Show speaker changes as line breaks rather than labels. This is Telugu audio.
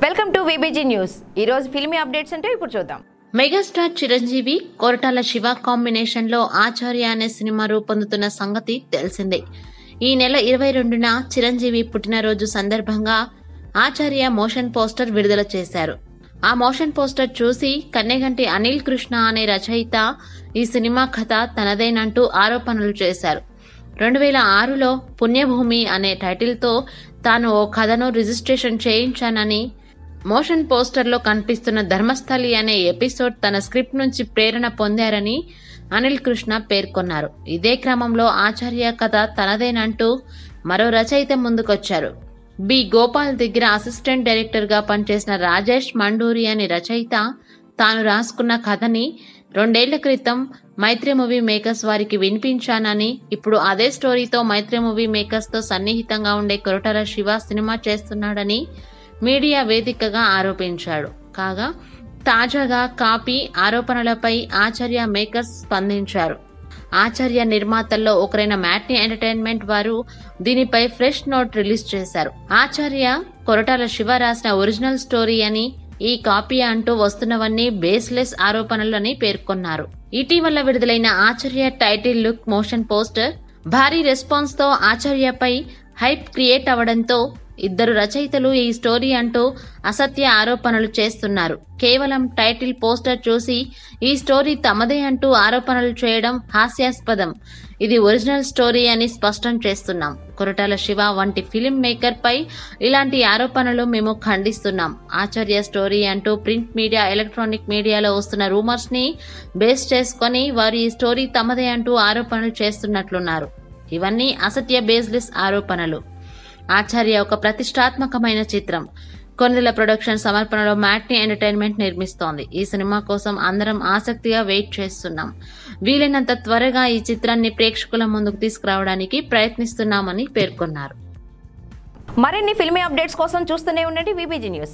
వెల్కమ్ టు విబిజీ న్యూస్ ఈ రోజు ఫిల్మీ అప్డేట్స్ అంటే ఇప్పుడు చూద్దాం
మెగాస్టార్ చిరంజీవి కొరటాల శివ కాంబినేషన్ లో ఆచార్య అనే సినిమా రూపొందుతున్న సంగతి తెలిసిందే ఈ నెల ఇరవై రెండున చిరంజీవి పుట్టినరోజు సందర్భంగా ఆచార్య మోషన్ పోస్టర్ విడుదల చేశారు ఆ మోషన్ పోస్టర్ చూసి కన్నెగంటి అనిల్ కృష్ణ అనే రచయిత ఈ సినిమా కథ తనదేనంటూ ఆరోపణలు చేశారు రెండు వేల ఆరులో పుణ్యభూమి అనే టైటిల్తో తాను ఓ కథను రిజిస్ట్రేషన్ చేయించానని మోషన్ పోస్టర్లో కనిపిస్తున్న ధర్మస్థలి అనే ఎపిసోడ్ తన స్క్రిప్ట్ నుంచి ప్రేరణ పొందారని అనిల్ కృష్ణ పేర్కొన్నారు ఇదే క్రమంలో ఆచార్య కథ తనదేనంటూ మరో రచయిత ముందుకొచ్చారు బి గోపాల్ దగ్గర అసిస్టెంట్ డైరెక్టర్ గా పనిచేసిన రాజేష్ మండూరి అనే రచయిత తాను రాసుకున్న కథని రెండేళ్ల క్రితం మైత్రి మూవీ మేకర్స్ వారికి వినిపించానని ఇప్పుడు అదే స్టోరీతో మైత్రి మూవీ మేకర్స్ తో సన్నిహితంగా ఉండే కొరటాల శివ సినిమా చేస్తున్నాడని మీడియా వేదికగా ఆరోపించాడు కాగా తాజాగా కాపీ ఆరోపణలపై ఆచార్య మేకర్స్ స్పందించారు ఆచార్య నిర్మాతల్లో ఒకరైన మ్యాట్ని ఎంటర్టైన్మెంట్ వారు దీనిపై ఫ్రెష్ నోట్ రిలీజ్ చేశారు ఆచార్య కొరటాల శివ రాసిన ఒరిజినల్ స్టోరీ అని ఈ కాపీ అంటూ వస్తున్నవన్నీ బేస్లెస్ ఆరోపణలని పేర్కొన్నారు ఇటీవల విడుదలైన Acharya title look motion poster భారీ రెస్పాన్స్ తో ఆచార్యపై హైప్ క్రియేట్ అవడంతో ఇద్దరు రచయితలు ఈ స్టోరీ అంటూ అసత్య ఆరోపణలు చేస్తున్నారు కేవలం టైటిల్ పోస్టర్ చూసి ఈ స్టోరీ తమదే అంటూ ఆరోపణలు చేయడం హాస్యాస్పదం ఇది ఒరిజినల్ స్టోరీ అని స్పష్టం చేస్తున్నాం కొరటాల శివ వంటి ఫిలిం మేకర్ పై ఇలాంటి ఆరోపణలు మేము ఖండిస్తున్నాం ఆచార్య స్టోరీ అంటూ ప్రింట్ మీడియా ఎలక్ట్రానిక్ మీడియాలో వస్తున్న రూమర్స్ ని బేస్ చేసుకొని వారు ఈ స్టోరీ తమదే అంటూ ఆరోపణలు చేస్తున్నట్లున్నారు ఇవన్నీ అసత్య బేస్లెస్ ఆరోపణలు ఆచార్య ఒక ప్రతిష్టాత్మకమైన చిత్రం కొన్నిల ప్రొడక్షన్ సమర్పణలో మ్యాట్ని ఎంటర్టైన్మెంట్ నిర్మిస్తోంది ఈ సినిమా కోసం అందరం ఆసక్తిగా వెయిట్ చేస్తున్నాం వీలైనంత త్వరగా ఈ చిత్రాన్ని ప్రేక్షకుల ముందుకు తీసుకురావడానికి ప్రయత్నిస్తున్నామని పేర్కొన్నారు
మరిన్ని ఫిల్మీ అప్డేట్స్ కోసం చూస్తూనే ఉండండి విబిజీ న్యూస్